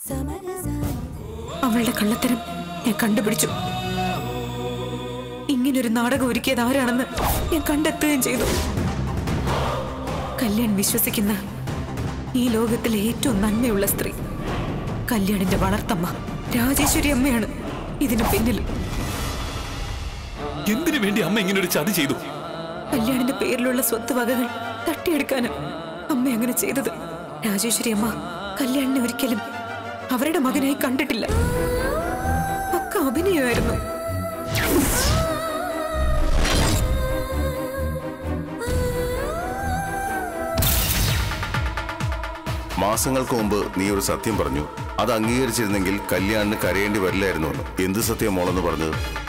അവളുടെ കള്ളത്തരം ഞാൻ കണ്ടുപിടിച്ചു ഇങ്ങനൊരു നാടകം ഒരുക്കിയത് ആരാണെന്ന് ഞാൻ കണ്ടെത്തുകയും ചെയ്തു കല്യാൺ വിശ്വസിക്കുന്ന ഈ ലോകത്തിലെ ഏറ്റവും നന്മയുള്ള സ്ത്രീ കല്യാണിന്റെ വളർത്തമ്മ രാജേശ്വരി അമ്മയാണ് ഇതിന് പിന്നിൽ എന്തിനു വേണ്ടി അമ്മ ഇങ്ങനെ ഒരു ചതി ചെയ്തു കല്യാണിന്റെ പേരിലുള്ള സ്വത്ത് വകകൾ തട്ടിയെടുക്കാനും അമ്മ അങ്ങനെ ചെയ്തത് രാജേശ്വരി അമ്മ കല്യാണിനെ ഒരിക്കലും അവരുടെ മകനായി കണ്ടിട്ടില്ല ഒക്കെ അഭിനയമായിരുന്നു മാസങ്ങൾക്ക് മുമ്പ് നീ ഒരു സത്യം പറഞ്ഞു അത് അംഗീകരിച്ചിരുന്നെങ്കിൽ കല്യാണിന് കരയേണ്ടി വരില്ലായിരുന്നു എന്ന് എന്ത് സത്യം മോളെന്ന് പറഞ്ഞത്